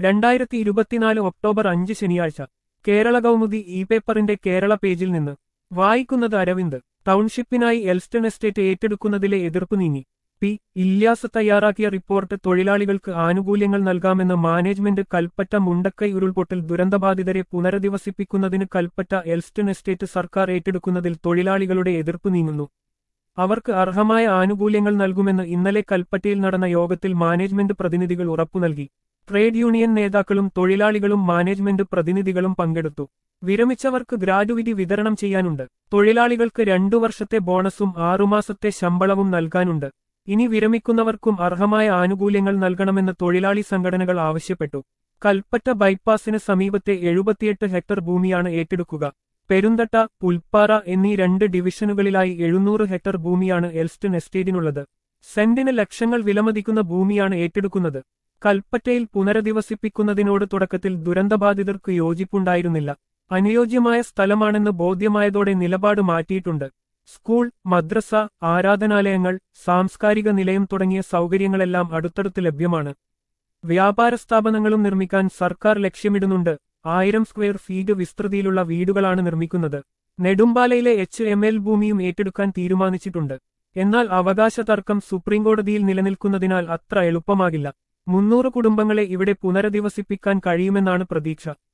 രണ്ടായിരത്തി ഇരുപത്തിനാല് ഒക്ടോബർ അഞ്ച് ശനിയാഴ്ച കേരള കൗമുദി ഇ പേപ്പറിന്റെ കേരള പേജിൽ നിന്ന് വായിക്കുന്നത് അരവിന്ദ് ടൗൺഷിപ്പിനായി എൽസ്റ്റൺ എസ്റ്റേറ്റ് ഏറ്റെടുക്കുന്നതിലെ എതിർപ്പ് നീങ്ങി പി ഇല്യാസ് തയ്യാറാക്കിയ റിപ്പോർട്ട് തൊഴിലാളികൾക്ക് ആനുകൂല്യങ്ങൾ നൽകാമെന്ന് മാനേജ്മെന്റ് കൽപ്പറ്റ മുണ്ടക്കൈ ഉരുൾപൊട്ടൽ ദുരന്തബാധിതരെ പുനരധിവസിപ്പിക്കുന്നതിന് കൽപ്പറ്റ എൽസ്റ്റൺ എസ്റ്റേറ്റ് സർക്കാർ ഏറ്റെടുക്കുന്നതിൽ തൊഴിലാളികളുടെ എതിർപ്പ് നീങ്ങുന്നു അവർക്ക് അർഹമായ ആനുകൂല്യങ്ങൾ നൽകുമെന്ന് ഇന്നലെ കൽപ്പറ്റയിൽ നടന്ന യോഗത്തിൽ മാനേജ്മെന്റ് പ്രതിനിധികൾ ഉറപ്പു നൽകി ട്രേഡ് യൂണിയൻ നേതാക്കളും തൊഴിലാളികളും മാനേജ്മെന്റ് പ്രതിനിധികളും പങ്കെടുത്തു വിരമിച്ചവർക്ക് ഗ്രാറ്റുവിറ്റി വിതരണം ചെയ്യാനുണ്ട് തൊഴിലാളികൾക്ക് രണ്ടു വർഷത്തെ ബോണസും ആറുമാസത്തെ ശമ്പളവും നൽകാനുണ്ട് ഇനി വിരമിക്കുന്നവർക്കും അർഹമായ ആനുകൂല്യങ്ങൾ നൽകണമെന്ന് തൊഴിലാളി സംഘടനകൾ ആവശ്യപ്പെട്ടു കൽപ്പറ്റ ബൈപ്പാസിന് സമീപത്തെ എഴുപത്തിയെട്ട് ഹെക്ടർ ഭൂമിയാണ് ഏറ്റെടുക്കുക പെരുന്തട്ട പുൽപ്പാറ എന്നീ രണ്ട് ഡിവിഷനുകളിലായി എഴുന്നൂറ് ഹെക്ടർ ഭൂമിയാണ് എൽസ്റ്റൺ എസ്റ്റേറ്റിനുള്ളത് സെന്റിന് ലക്ഷങ്ങൾ വിലമതിക്കുന്ന ഭൂമിയാണ് ഏറ്റെടുക്കുന്നത് കൽപ്പറ്റയിൽ പുനരധിവസിപ്പിക്കുന്നതിനോട് തുടക്കത്തിൽ ദുരന്തബാധിതർക്ക് യോജിപ്പുണ്ടായിരുന്നില്ല അനുയോജ്യമായ സ്ഥലമാണെന്ന് ബോധ്യമായതോടെ നിലപാട് മാറ്റിയിട്ടുണ്ട് സ്കൂൾ മദ്രസ ആരാധനാലയങ്ങൾ സാംസ്കാരിക നിലയം തുടങ്ങിയ സൗകര്യങ്ങളെല്ലാം അടുത്തടുത്ത് ലഭ്യമാണ് വ്യാപാര സ്ഥാപനങ്ങളും നിർമ്മിക്കാൻ സർക്കാർ ലക്ഷ്യമിടുന്നുണ്ട് ആയിരം സ്ക്വയർ ഫീറ്റ് വിസ്തൃതിയിലുള്ള വീടുകളാണ് നിർമ്മിക്കുന്നത് നെടുമ്പാലയിലെ എച്ച് എം എൽ ഭൂമിയും ഏറ്റെടുക്കാൻ തീരുമാനിച്ചിട്ടുണ്ട് എന്നാൽ അവകാശ തർക്കം സുപ്രീംകോടതിയിൽ നിലനിൽക്കുന്നതിനാൽ അത്ര എളുപ്പമാകില്ല മുന്നൂറ് കുടുംബങ്ങളെ ഇവിടെ പുനരധിവസിപ്പിക്കാൻ കഴിയുമെന്നാണ് പ്രതീക്ഷ